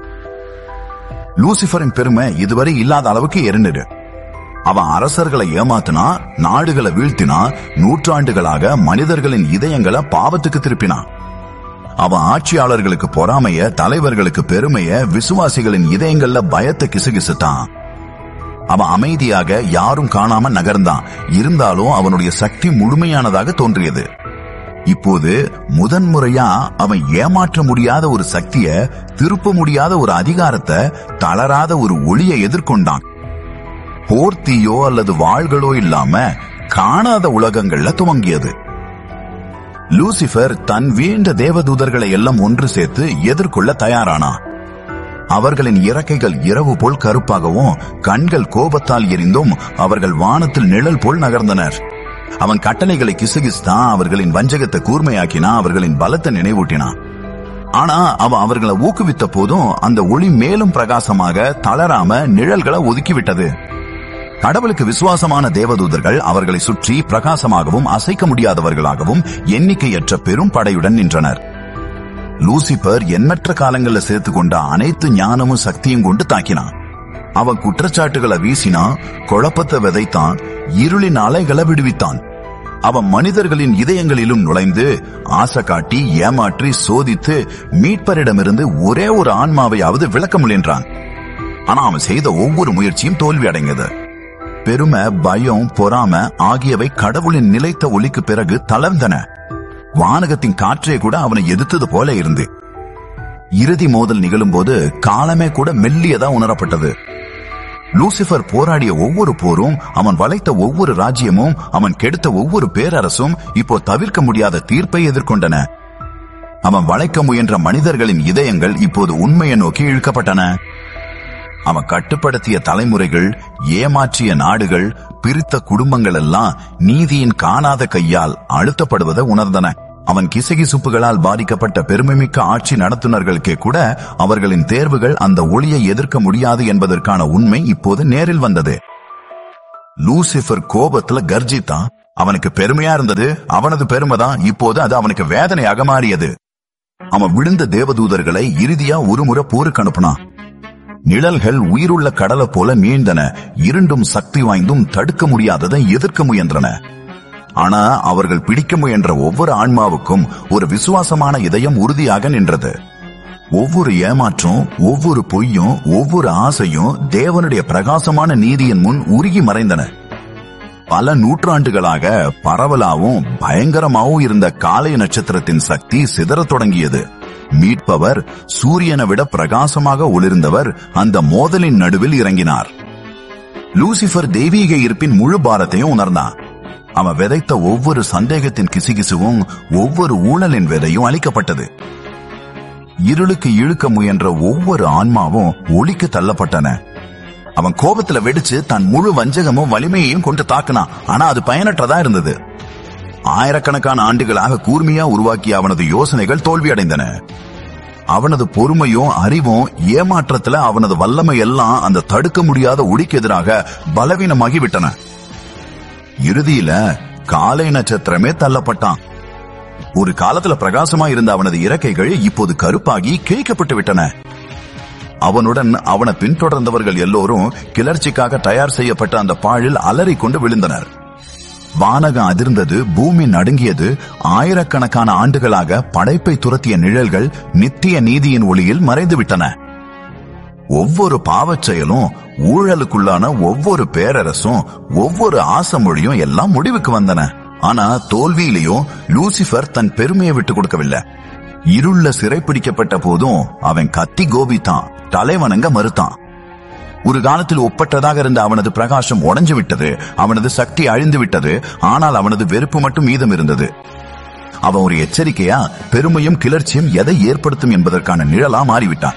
லூசிபரின் பெருமை இதுவரை இல்லாத அளவுக்கு இருந்தது அவன் அரசர்களை ஏமாத்தினா நாடுகளை வீழ்த்தினா நூற்றாண்டுகளாக மனிதர்களின் இதயங்களை பாவத்துக்கு திருப்பினான் அவன் ஆட்சியாளர்களுக்கு பொறாமைய தலைவர்களுக்கு பெருமைய விசுவாசிகளின் இதயங்கள்ல பயத்தை கிசுகிசுத்தான் அவன் அமைதியாக யாரும் காணாம நகர்ந்தான் இருந்தாலும் அவனுடைய சக்தி முழுமையானதாக தோன்றியது இப்போது முதன்முறையா அவன் ஏமாற்ற முடியாத ஒரு சக்திய திருப்ப முடியாத ஒரு அதிகாரத்தை தளராத ஒரு ஒளியை எதிர்கொண்டான் போர்த்தியோ அல்லது வாள்களோ இல்லாம காணாத உலகங்கள்ல துவங்கியது லூசிபர் தன் வீண்ட தேவதூதர்களை எல்லாம் ஒன்று சேர்த்து எதிர்கொள்ள தயாரானா அவர்களின் இறக்கைகள் இரவு போல் கருப்பாகவும் கண்கள் கோபத்தால் எரிந்தும் அவர்கள் வானத்தில் நிழல் போல் நகர்ந்தனர் அவன் கட்டளைகளை கிசுகிஸ்தான் அவர்களின் வஞ்சகத்தை கூர்மையாக்கினா அவர்களின் பலத்தை நினைவூட்டினான் ஆனா அவன் அவர்களை ஊக்குவித்த போதும் அந்த ஒளி மேலும் பிரகாசமாக தளராம நிழல்களை ஒதுக்கிவிட்டது கடவுளுக்கு விசுவாசமான தேவதூதர்கள் அவர்களை சுற்றி பிரகாசமாகவும் அசைக்க முடியாதவர்களாகவும் எண்ணிக்கையற்ற பெரும் படையுடன் நின்றனர் லூசிபர் எண்ணற்ற காலங்கள்ல சேர்த்து கொண்ட அனைத்து ஞானமும் சக்தியும் கொண்டு தாக்கினான் அவன் குற்றச்சாட்டுகளை வீசினான் குழப்பத்தை விதைத்தான் இருளின் அலைகளை விடுவித்தான் அவன் மனிதர்களின் இதயங்களிலும் நுழைந்து ஆசை காட்டி ஏமாற்றி சோதித்து மீட்பரிடமிருந்து ஒரே ஒரு ஆன்மாவையாவது விளக்க முயன்றான் ஆனா அவன் செய்த ஒவ்வொரு முயற்சியும் தோல்வி அடைந்தது பெருமை பயம் பொறாம ஆகியவை கடவுளின் நிலைத்த ஒளிக்கு பிறகு தளர்ந்தன வானகத்தின் காற்றே கூட அவனை எதிர்த்தது போல இருந்து இறுதி மோதல் நிகழும்போது காலமே கூட மெல்லியதா உணரப்பட்டது லூசிபர் போராடிய ஒவ்வொரு போரும் அவன் வளைத்த ஒவ்வொரு ராஜ்யமும் அவன் கெடுத்த ஒவ்வொரு பேரரசும் இப்போ தவிர்க்க முடியாத தீர்ப்பை எதிர்கொண்டன அவன் வளைக்க முயன்ற மனிதர்களின் இதயங்கள் இப்போது உண்மையை நோக்கி இழுக்கப்பட்டன அவன் கட்டுப்படுத்திய தலைமுறைகள் ஏமாற்றிய நாடுகள் பிரித்த குடும்பங்கள் எல்லாம் நீதியின் காணாத கையால் அழுத்தப்படுவதை உணர்ந்தன அவன் கிசகிசுப்புகளால் பாதிக்கப்பட்ட பெருமைமிக்க ஆட்சி நடத்துனர்களுக்கே கூட அவர்களின் தேர்வுகள் அந்த ஒளியை எதிர்க்க முடியாது என்பதற்கான உண்மை இப்போது நேரில் வந்தது லூசிபர் கோபத்துல கர்ஜித்தான் அவனுக்கு பெருமையா இருந்தது அவனது பெருமைதான் இப்போது அது அவனுக்கு வேதனையாக மாறியது அவன் விழுந்த தேவதூதர்களை இறுதியா ஒருமுறை போருக்கு அனுப்புனான் நிழல்கள் உயிருள்ள கடலை போல மீழ்ந்தன இருண்டும் சக்தி வாய்ந்தும் தடுக்க முடியாததை எதிர்க்க முயன்றன ஆனா அவர்கள் பிடிக்க முயன்ற ஒவ்வொரு ஆன்மாவுக்கும் ஒரு விசுவாசமான இதயம் உறுதியாக நின்றது ஒவ்வொரு ஏமாற்றம் ஒவ்வொரு பொய்யும் ஒவ்வொரு ஆசையும் தேவனுடைய பிரகாசமான நீதியின் முன் உருகி மறைந்தன பல நூற்றாண்டுகளாக பரவலாவும் பயங்கரமாவும் இருந்த காலை நட்சத்திரத்தின் சக்தி சிதறத் தொடங்கியது மீட்பவர் சூரியனை விட பிரகாசமாக ஒளிர்ந்தவர் அந்த மோதலின் நடுவில் இறங்கினார் லூசிபர் தெய்வீக இருப்பின் முழு பாரத்தையும் உணர்ந்தான் அவன் விதைத்த ஒவ்வொரு சந்தேகத்தின் கிசுகிசுவும் ஒவ்வொரு ஊழலின் விதையும் அளிக்கப்பட்டது இருளுக்கு இழுக்க முயன்ற ஒவ்வொரு ஆன்மாவும் ஒளிக்கு தள்ளப்பட்டன அவன் கோபத்துல வெடிச்சு தன் முழு வஞ்சகமும் வலிமையையும் கொண்டு தாக்குனான் ஆனா அது பயனற்றதா இருந்தது ஆயிரக்கணக்கான ஆண்டுகளாக கூர்மையா உருவாக்கிய அவனது யோசனைகள் தோல்வியடைந்தன அவனது பொறுமையும் அறிவும் ஏமாற்றத்துல அவனது வல்லமை எல்லாம் அந்த தடுக்க முடியாத ஒளிக்கு எதிராக பலவீனமாகி விட்டன இறுதியில காலை நட்சத்திரமே தள்ளப்பட்டான் ஒரு காலத்துல பிரகாசமா இருந்த அவனது இறக்கைகள் இப்போது கருப்பாகி கிழிக்கப்பட்டு விட்டன அவனுடன் அவனை பின்தொடர்ந்தவர்கள் எல்லோரும் கிளர்ச்சிக்காக தயார் செய்யப்பட்ட அந்த பாழில் அலறிக் கொண்டு விழுந்தனர் வானகம் அதிர்ந்தது பூமி நடுங்கியது ஆயிரக்கணக்கான ஆண்டுகளாக படைப்பை துரத்திய நிழல்கள் நித்திய நீதியின் ஒளியில் மறைந்துவிட்டன ஒவ்வொரு பாவச் செயலும் ஊழலுக்குள்ளான ஒவ்வொரு பேரரசும் ஒவ்வொரு ஆசமொழியும் எல்லாம் முடிவுக்கு வந்தன ஆனா தோல்வியிலையும் லூசிபர் தன் பெருமையை விட்டு கொடுக்கவில்லை இருள சிறைப்பிடிக்கப்பட்ட போதும் அவன் கத்தி கோபித்தான் தலைவணங்க மறுத்தான் ஒரு காலத்தில் ஒப்பற்றதாக இருந்த அவனது பிரகாசம் உடைஞ்சு விட்டது அவனது சக்தி அழிந்து விட்டது ஆனால் அவனது வெறுப்பு மட்டும் மீதம் இருந்தது அவன் ஒரு எச்சரிக்கையா பெருமையும் கிளர்ச்சியும் எதை ஏற்படுத்தும் என்பதற்கான நிழலா மாறிவிட்டான்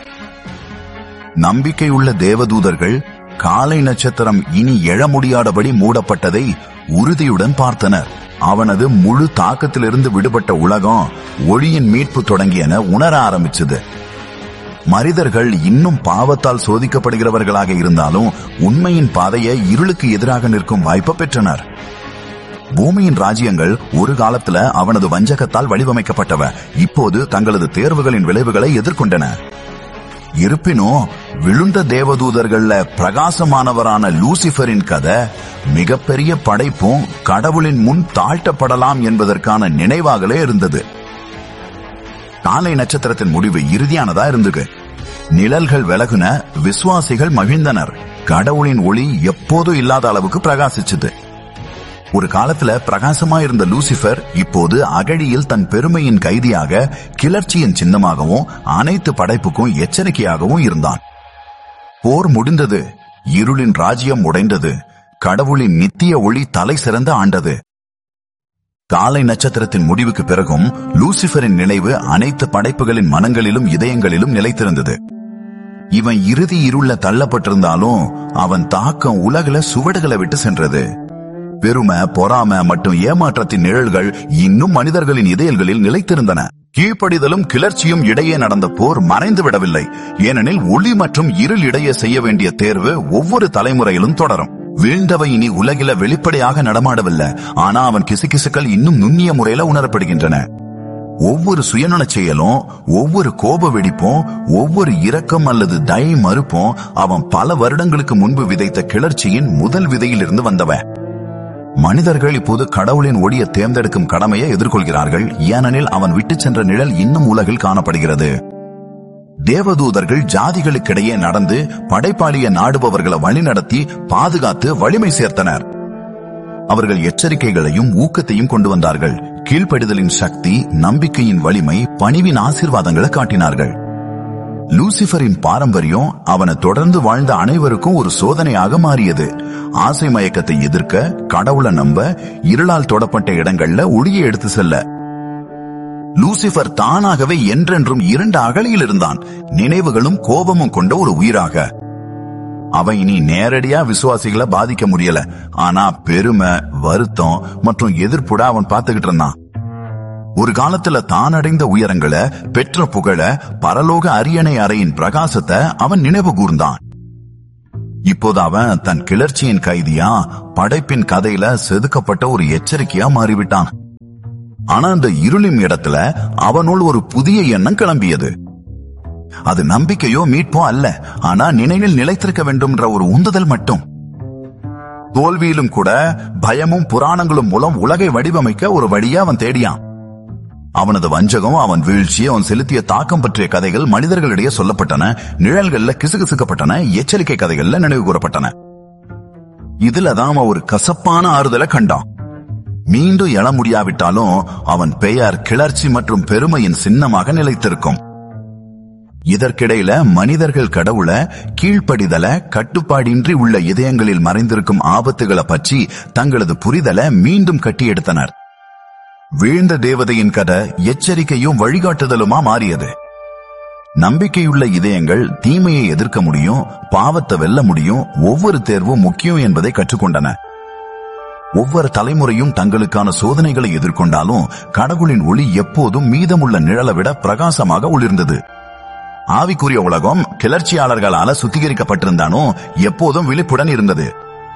நம்பிக்கை உள்ள தேவதூதர்கள் காலை நட்சத்திரம் இனி எழ முடியாதபடி மூடப்பட்டதை உறுதியுடன் பார்த்தனர் அவனது முழு தாக்கத்திலிருந்து விடுபட்ட உலகம் ஒளியின் மீட்பு தொடங்கியன உணர ஆரம்பிச்சது மனிதர்கள் இன்னும் பாவத்தால் சோதிக்கப்படுகிறவர்களாக இருந்தாலும் உண்மையின் பாதையை இருளுக்கு எதிராக நிற்கும் வாய்ப்பை பெற்றனர் பூமியின் ராஜ்யங்கள் ஒரு காலத்துல அவனது வஞ்சகத்தால் வடிவமைக்கப்பட்டவ இப்போது தங்களது தேர்வுகளின் விளைவுகளை எதிர்கொண்டன இருப்பினும் விழுந்த தேவதூதர்கள்ல பிரகாசமானவரான லூசிபரின் கதை மிகப்பெரிய படைப்பும் கடவுளின் முன் தாழ்த்தப்படலாம் என்பதற்கான நினைவாகலே இருந்தது காலை நட்சத்திரத்தின் முடிவு இறுதியானதா இருந்தது நிழல்கள் விலகுன விசுவாசிகள் மகிழ்ந்தனர் கடவுளின் ஒளி எப்போதும் இல்லாத அளவுக்கு பிரகாசிச்சது ஒரு காலத்துல பிரகாசமா இருந்த லூசிபர் இப்போது அகழியில் தன் பெருமையின் கைதியாக கிளர்ச்சியின் சின்னமாகவும் அனைத்து படைப்புக்கும் எச்சரிக்கையாகவும் இருந்தான் போர் முடிந்தது இருளின் ராஜ்யம் உடைந்தது கடவுளின் நித்திய ஒளி தலை சிறந்து ஆண்டது காலை நட்சத்திரத்தின் முடிவுக்கு பிறகும் லூசிபரின் நினைவு அனைத்து படைப்புகளின் மனங்களிலும் இதயங்களிலும் நிலைத்திருந்தது இவன் இறுதி இருள தள்ளப்பட்டிருந்தாலும் அவன் தாக்கம் உலகில சுவடுகளை விட்டு சென்றது பெருமை பொறாம மற்றும் ஏமாற்றத்தின் நிழல்கள் இன்னும் மனிதர்களின் இதயங்களில் நிலைத்திருந்தன கீழ்ப்படிதலும் கிளர்ச்சியும் இடையே நடந்த போர் மறைந்து விடவில்லை ஏனெனில் ஒளி மற்றும் இருள் இடையே செய்ய வேண்டிய தேர்வு ஒவ்வொரு தலைமுறையிலும் தொடரும் வீழ்ந்தவை இனி உலகில வெளிப்படையாக நடமாடவில்லை ஆனா அவன் கிசுகிசுக்கள் இன்னும் நுண்ணிய முறையில உணரப்படுகின்றன ஒவ்வொரு சுயநலச் செயலும் ஒவ்வொரு கோப வெடிப்பும் ஒவ்வொரு இரக்கம் அல்லது தயை மறுப்பும் அவன் பல வருடங்களுக்கு முன்பு விதைத்த கிளர்ச்சியின் முதல் விதையிலிருந்து வந்தவன் மனிதர்கள் இப்போது கடவுளின் ஒளியை தேர்ந்தெடுக்கும் கடமையை எதிர்கொள்கிறார்கள் ஏனெனில் அவன் விட்டு சென்ற நிழல் இன்னும் உலகில் காணப்படுகிறது தேவதூதர்கள் ஜாதிகளுக்கிடையே நடந்து படைப்பாளிய நாடுபவர்களை வழிநடத்தி பாதுகாத்து வலிமை சேர்த்தனர் அவர்கள் எச்சரிக்கைகளையும் ஊக்கத்தையும் கொண்டு வந்தார்கள் கீழ்ப்படிதலின் சக்தி நம்பிக்கையின் வலிமை பணிவின் ஆசீர்வாதங்களை காட்டினார்கள் லூசிபரின் பாரம்பரியம் அவனை தொடர்ந்து வாழ்ந்த அனைவருக்கும் ஒரு சோதனையாக மாறியது ஆசை மயக்கத்தை எதிர்க்க கடவுளை நம்ப இருளால் தொடப்பட்ட இடங்கள்ல ஒளியை எடுத்து செல்ல லூசிபர் தானாகவே என்றென்றும் இரண்டு அகலியில் இருந்தான் நினைவுகளும் கோபமும் கொண்ட ஒரு உயிராக அவன் இனி நேரடியா விசுவாசிகளை பாதிக்க முடியல ஆனா பெருமை வருத்தம் மற்றும் எதிர்ப்புட அவன் பார்த்துக்கிட்டு இருந்தான் ஒரு காலத்துல தான் அடைந்த உயரங்களை பெற்ற புகழ பரலோக அரியணை அறையின் பிரகாசத்தை அவன் நினைவு கூர்ந்தான் இப்போது அவன் தன் கிளர்ச்சியின் கைதியா படைப்பின் கதையில செதுக்கப்பட்ட ஒரு எச்சரிக்கையா மாறிவிட்டான் ஆனா அந்த இருளின் இடத்துல அவனுள் ஒரு புதிய எண்ணம் கிளம்பியது அது நம்பிக்கையோ மீட்போ அல்ல ஆனா நினைவில் நிலைத்திருக்க வேண்டும்ன்ற ஒரு உந்துதல் மட்டும் தோல்வியிலும் கூட பயமும் புராணங்களும் மூலம் உலகை வடிவமைக்க ஒரு வழியா அவன் தேடியான் அவனது வஞ்சகம் அவன் வீழ்ச்சி அவன் செலுத்திய தாக்கம் பற்றிய கதைகள் மனிதர்களிடையே சொல்லப்பட்டன நிழல்கள்ல கிசுகிசுக்கப்பட்டன எச்சரிக்கை கதைகள்ல நினைவு கூறப்பட்டன இதுலதான் அவன் ஒரு கசப்பான ஆறுதலை கண்டான் மீண்டும் எழ முடியாவிட்டாலும் அவன் பெயர் கிளர்ச்சி மற்றும் பெருமையின் சின்னமாக நிலைத்திருக்கும் இதற்கிடையில மனிதர்கள் கடவுளை கீழ்ப்படிதல கட்டுப்பாடின்றி உள்ள இதயங்களில் மறைந்திருக்கும் ஆபத்துகளை பற்றி தங்களது புரிதலை மீண்டும் கட்டியெடுத்தனர் வீழ்ந்த தேவதையின் கதை எச்சரிக்கையும் வழிகாட்டுதலுமா மாறியது நம்பிக்கையுள்ள இதயங்கள் தீமையை எதிர்க்க முடியும் பாவத்தை வெல்ல முடியும் ஒவ்வொரு தேர்வும் முக்கியம் என்பதை கற்றுக்கொண்டன ஒவ்வொரு தலைமுறையும் தங்களுக்கான சோதனைகளை எதிர்கொண்டாலும் கடவுளின் ஒளி எப்போதும் மீதமுள்ள நிழலை விட பிரகாசமாக ஒளிர்ந்தது ஆவிக்குரிய உலகம் கிளர்ச்சியாளர்களால சுத்திகரிக்கப்பட்டிருந்தாலும் எப்போதும் விழிப்புடன் இருந்தது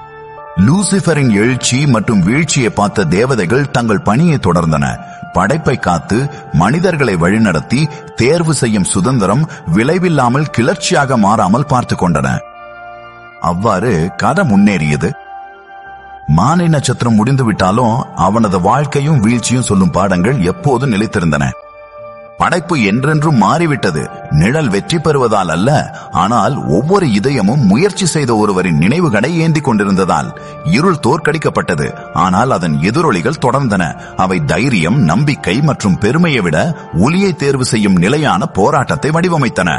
லூசிபரின் எழுச்சி மற்றும் வீழ்ச்சியை பார்த்த தேவதைகள் தங்கள் பணியை தொடர்ந்தன படைப்பை காத்து மனிதர்களை வழிநடத்தி தேர்வு செய்யும் சுதந்திரம் விளைவில்லாமல் கிளர்ச்சியாக மாறாமல் பார்த்து கொண்டன அவ்வாறு கதை முன்னேறியது மானை நட்சத்திரம் முடிந்து விட்டாலும் அவனது வாழ்க்கையும் வீழ்ச்சியும் சொல்லும் பாடங்கள் எப்போதும் நிலைத்திருந்தன படைப்பு என்றென்றும் மாறிவிட்டது நிழல் வெற்றி பெறுவதால் அல்ல ஆனால் ஒவ்வொரு இதயமும் முயற்சி செய்த ஒருவரின் நினைவுகளை ஏந்தி கொண்டிருந்ததால் இருள் தோற்கடிக்கப்பட்டது ஆனால் அதன் எதிரொலிகள் தொடர்ந்தன அவை தைரியம் நம்பிக்கை மற்றும் பெருமையை விட ஒளியை தேர்வு செய்யும் நிலையான போராட்டத்தை வடிவமைத்தன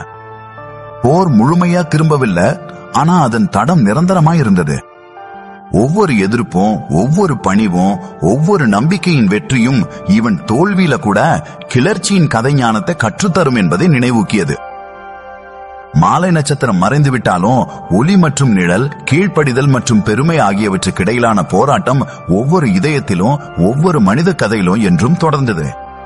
போர் முழுமையா திரும்பவில்லை ஆனா அதன் தடம் நிரந்தரமாயிருந்தது ஒவ்வொரு எதிர்ப்பும் ஒவ்வொரு பணிவும் ஒவ்வொரு நம்பிக்கையின் வெற்றியும் இவன் தோல்வியில கூட கிளர்ச்சியின் கதை ஞானத்தை கற்றுத்தரும் என்பதை நினைவூக்கியது மாலை நட்சத்திரம் மறைந்து விட்டாலும் ஒளி மற்றும் நிழல் கீழ்ப்படிதல் மற்றும் பெருமை ஆகியவற்றுக்கு இடையிலான போராட்டம் ஒவ்வொரு இதயத்திலும் ஒவ்வொரு மனித கதையிலும் என்றும் தொடர்ந்தது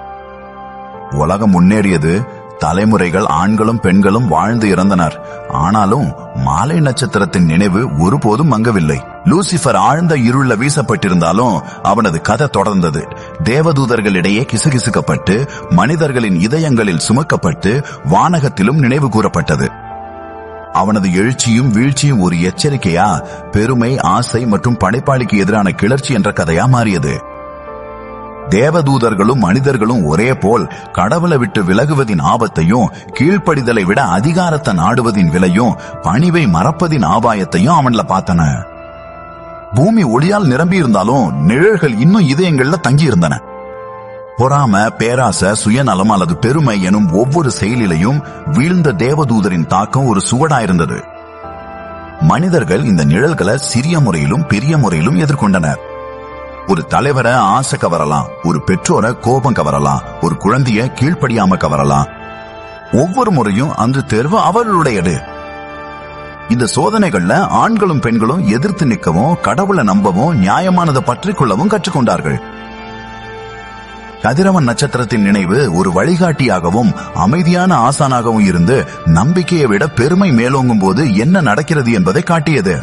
உலகம் முன்னேறியது தலைமுறைகள் ஆண்களும் பெண்களும் வாழ்ந்து இறந்தனர் ஆனாலும் மாலை நட்சத்திரத்தின் நினைவு ஒருபோதும் மங்கவில்லை லூசிபர் ஆழ்ந்த இருள வீசப்பட்டிருந்தாலும் அவனது கதை தொடர்ந்தது தேவதூதர்களிடையே கிசுகிசுக்கப்பட்டு மனிதர்களின் இதயங்களில் சுமக்கப்பட்டு வானகத்திலும் நினைவு கூறப்பட்டது அவனது எழுச்சியும் வீழ்ச்சியும் ஒரு எச்சரிக்கையா பெருமை ஆசை மற்றும் படைப்பாளிக்கு எதிரான கிளர்ச்சி என்ற கதையா மாறியது தேவதூதர்களும் மனிதர்களும் ஒரே போல் கடவுளை விட்டு விலகுவதின் ஆபத்தையும் கீழ்ப்படிதலை விட அதிகாரத்தை நாடுவதின் விலையும் பணிவை மறப்பதின் ஆபாயத்தையும் அவன்ல பார்த்தன பூமி ஒளியால் நிரம்பி இருந்தாலும் நிழல்கள் இன்னும் இதயங்கள்ல தங்கி இருந்தன பொறாம பேராச சுயநலம் அல்லது பெருமை எனும் ஒவ்வொரு செயலிலையும் வீழ்ந்த தேவதூதரின் தாக்கம் ஒரு சுவடாயிருந்தது மனிதர்கள் இந்த நிழல்களை சிறிய முறையிலும் பெரிய முறையிலும் எதிர்கொண்டனர் ஒரு தலைவரை ஆசை கவரலாம் ஒரு பெற்றோரை கோபம் கவரலாம் ஒரு குழந்தைய கீழ்ப்படியாம கவரலாம் ஒவ்வொரு முறையும் அந்த தேர்வு அவர்களுடையது இந்த சோதனைகள்ல ஆண்களும் பெண்களும் எதிர்த்து நிற்கவும் கடவுளை நம்பவும் நியாயமானதை பற்றிக் கொள்ளவும் கற்றுக்கொண்டார்கள் கதிரவன் நட்சத்திரத்தின் நினைவு ஒரு வழிகாட்டியாகவும் அமைதியான ஆசானாகவும் இருந்து நம்பிக்கையை விட பெருமை மேலோங்கும் போது என்ன நடக்கிறது என்பதை காட்டியது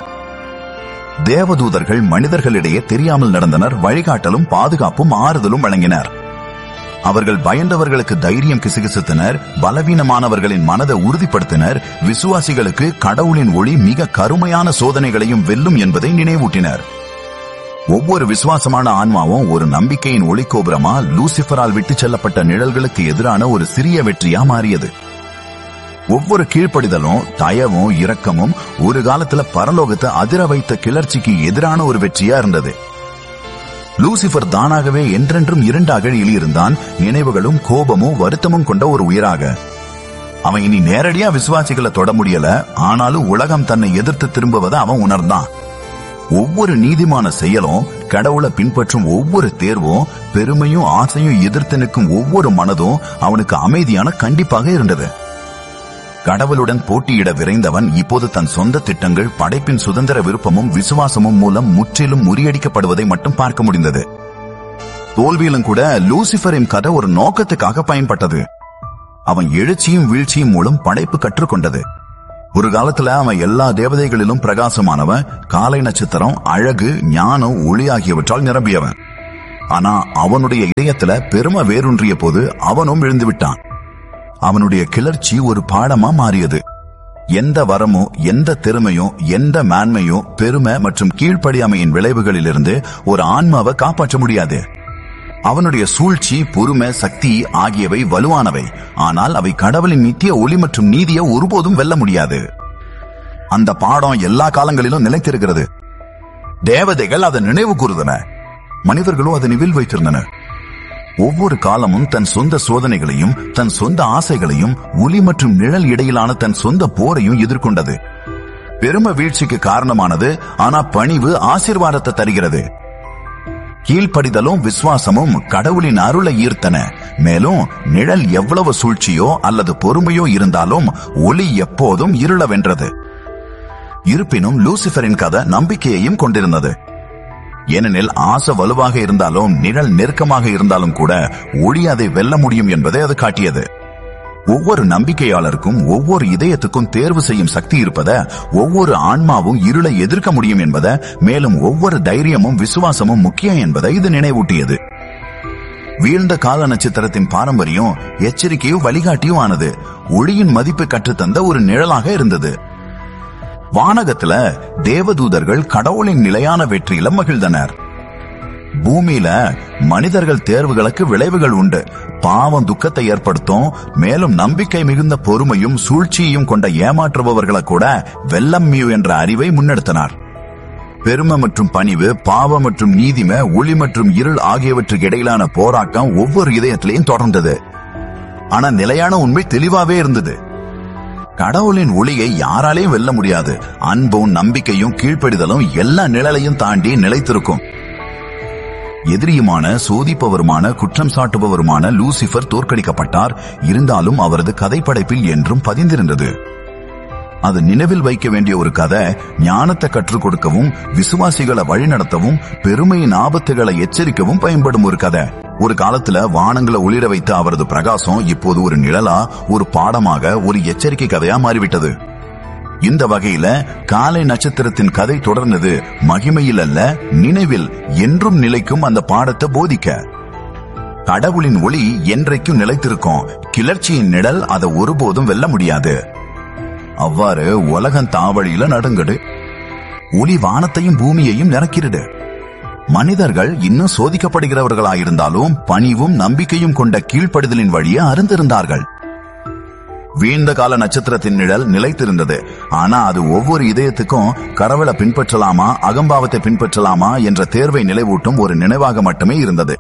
தேவதூதர்கள் மனிதர்களிடையே தெரியாமல் நடந்தனர் வழிகாட்டலும் பாதுகாப்பும் ஆறுதலும் வழங்கினர் அவர்கள் பயந்தவர்களுக்கு தைரியம் கிசுகிசுத்தனர் பலவீனமானவர்களின் மனதை உறுதிப்படுத்தினர் விசுவாசிகளுக்கு கடவுளின் ஒளி மிக கருமையான சோதனைகளையும் வெல்லும் என்பதை நினைவூட்டினர் ஒவ்வொரு விசுவாசமான ஆன்மாவும் ஒரு நம்பிக்கையின் ஒளிக்கோபுரமா லூசிபரால் விட்டுச் செல்லப்பட்ட நிழல்களுக்கு எதிரான ஒரு சிறிய வெற்றியா மாறியது ஒவ்வொரு கீழ்ப்படிதலும் தயவும் இரக்கமும் ஒரு காலத்துல பரலோகத்தை அதிர வைத்த கிளர்ச்சிக்கு எதிரான ஒரு வெற்றியா இருந்தது லூசிபர் தானாகவே என்றென்றும் இரண்டாக எழுதியிருந்தான் நினைவுகளும் கோபமும் வருத்தமும் கொண்ட ஒரு உயிராக அவன் இனி நேரடியா விசுவாசிகளை தொட முடியல ஆனாலும் உலகம் தன்னை எதிர்த்து திரும்புவதை அவன் உணர்ந்தான் ஒவ்வொரு நீதிமான செயலும் கடவுளை பின்பற்றும் ஒவ்வொரு தேர்வும் பெருமையும் ஆசையும் எதிர்த்து நிற்கும் ஒவ்வொரு மனதும் அவனுக்கு அமைதியான கண்டிப்பாக இருந்தது கடவுளுடன் போட்டியிட விரைந்தவன் இப்போது தன் சொந்த திட்டங்கள் படைப்பின் சுதந்திர விருப்பமும் விசுவாசமும் மூலம் முற்றிலும் முறியடிக்கப்படுவதை மட்டும் பார்க்க முடிந்தது தோல்வியிலும் கூட லூசிபரின் கதை ஒரு நோக்கத்துக்காக பயன்பட்டது அவன் எழுச்சியும் வீழ்ச்சியும் மூலம் படைப்பு கற்றுக்கொண்டது ஒரு காலத்துல அவன் எல்லா தேவதைகளிலும் பிரகாசமானவன் காலை நட்சத்திரம் அழகு ஞானம் ஒளி ஆகியவற்றால் நிரம்பியவன் ஆனா அவனுடைய இதயத்துல பெருமை வேரூன்றிய போது அவனும் விழுந்து விட்டான் அவனுடைய கிளர்ச்சி ஒரு பாடமா மாறியது எந்த வரமோ எந்த திறமையோ எந்த மேன்மையோ பெருமை மற்றும் கீழ்ப்படியாமையின் விளைவுகளிலிருந்து ஒரு ஆன்மாவை காப்பாற்ற முடியாது அவனுடைய சூழ்ச்சி பொறுமை சக்தி ஆகியவை வலுவானவை ஆனால் அவை கடவுளின் நித்திய ஒளி மற்றும் நீதியை ஒருபோதும் வெல்ல முடியாது அந்த பாடம் எல்லா காலங்களிலும் நிலைத்திருக்கிறது தேவதைகள் அதை நினைவு கூறுதன மனிதர்களும் அதை நிவில் வைத்திருந்தனர் ஒவ்வொரு காலமும் தன் சொந்த சோதனைகளையும் தன் சொந்த ஆசைகளையும் ஒளி மற்றும் நிழல் இடையிலான தன் சொந்த போரையும் எதிர்கொண்டது பெரும வீழ்ச்சிக்கு காரணமானது ஆனா பணிவு ஆசீர்வாதத்தை தருகிறது கீழ்ப்படிதலும் விசுவாசமும் கடவுளின் அருளை ஈர்த்தன மேலும் நிழல் எவ்வளவு சூழ்ச்சியோ அல்லது பொறுமையோ இருந்தாலும் ஒளி எப்போதும் இருள வென்றது இருப்பினும் லூசிபரின் கதை நம்பிக்கையையும் கொண்டிருந்தது ஏனெனில் ஆசை வலுவாக இருந்தாலும் நிழல் நெருக்கமாக இருந்தாலும் கூட ஒளி அதை வெல்ல முடியும் என்பதை அது காட்டியது ஒவ்வொரு நம்பிக்கையாளருக்கும் ஒவ்வொரு இதயத்துக்கும் தேர்வு செய்யும் சக்தி இருப்பத ஒவ்வொரு ஆன்மாவும் இருளை எதிர்க்க முடியும் என்பத மேலும் ஒவ்வொரு தைரியமும் விசுவாசமும் முக்கியம் என்பதை இது நினைவூட்டியது வீழ்ந்த கால நட்சத்திரத்தின் பாரம்பரியம் எச்சரிக்கையும் வழிகாட்டியும் ஆனது ஒளியின் மதிப்பை கற்றுத்தந்த ஒரு நிழலாக இருந்தது வானகத்துல தேவதூதர்கள் கடவுளின் நிலையான வெற்றியில மகிழ்ந்தனர் பூமியில மனிதர்கள் தேர்வுகளுக்கு விளைவுகள் உண்டு பாவம் துக்கத்தை ஏற்படுத்தும் மேலும் நம்பிக்கை மிகுந்த பொறுமையும் சூழ்ச்சியையும் கொண்ட ஏமாற்றுபவர்களை கூட வெள்ளம் மியூ என்ற அறிவை முன்னெடுத்தனர் பெருமை மற்றும் பணிவு பாவம் மற்றும் நீதிமை ஒளி மற்றும் இருள் ஆகியவற்றுக்கு இடையிலான போராட்டம் ஒவ்வொரு இதயத்திலையும் தொடர்ந்தது ஆனா நிலையான உண்மை தெளிவாவே இருந்தது கடவுளின் ஒளியை யாராலையும் வெல்ல முடியாது அன்பும் நம்பிக்கையும் கீழ்ப்படிதலும் எல்லா நிழலையும் தாண்டி நிலைத்திருக்கும் எதிரியுமான சோதிப்பவருமான குற்றம் சாட்டுபவருமான லூசிபர் தோற்கடிக்கப்பட்டார் இருந்தாலும் அவரது கதைப்படைப்பில் என்றும் பதிந்திருந்தது அது நினைவில் வைக்க வேண்டிய ஒரு கதை ஞானத்தை கற்றுக் கொடுக்கவும் விசுவாசிகளை வழிநடத்தவும் பெருமையின் ஆபத்துகளை எச்சரிக்கவும் பயன்படும் ஒரு கதை ஒரு காலத்துல வானங்களை ஒளிர வைத்த அவரது பிரகாசம் இப்போது ஒரு நிழலா ஒரு பாடமாக ஒரு எச்சரிக்கை கதையா மாறிவிட்டது இந்த வகையில காலை நட்சத்திரத்தின் கதை தொடர்ந்தது மகிமையில் அல்ல நினைவில் என்றும் நிலைக்கும் அந்த பாடத்தை போதிக்க கடவுளின் ஒளி என்றைக்கும் நிலைத்திருக்கும் கிளர்ச்சியின் நிழல் அதை ஒருபோதும் வெல்ல முடியாது அவ்வாறு உலகம் தாவழியில நடுங்கடு ஒளி வானத்தையும் பூமியையும் நிரக்கிடுடு மனிதர்கள் இன்னும் சோதிக்கப்படுகிறவர்களாயிருந்தாலும் பணிவும் நம்பிக்கையும் கொண்ட கீழ்ப்படுதலின் வழியே அருந்திருந்தார்கள் வீழ்ந்த கால நட்சத்திரத்தின் நிழல் நிலைத்திருந்தது ஆனா அது ஒவ்வொரு இதயத்துக்கும் கடவுளை பின்பற்றலாமா அகம்பாவத்தை பின்பற்றலாமா என்ற தேர்வை நிலைவூட்டும் ஒரு நினைவாக மட்டுமே இருந்தது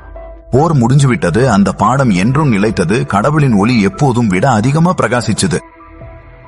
போர் முடிஞ்சுவிட்டது அந்த பாடம் என்றும் நிலைத்தது கடவுளின் ஒளி எப்போதும் விட அதிகமா பிரகாசிச்சது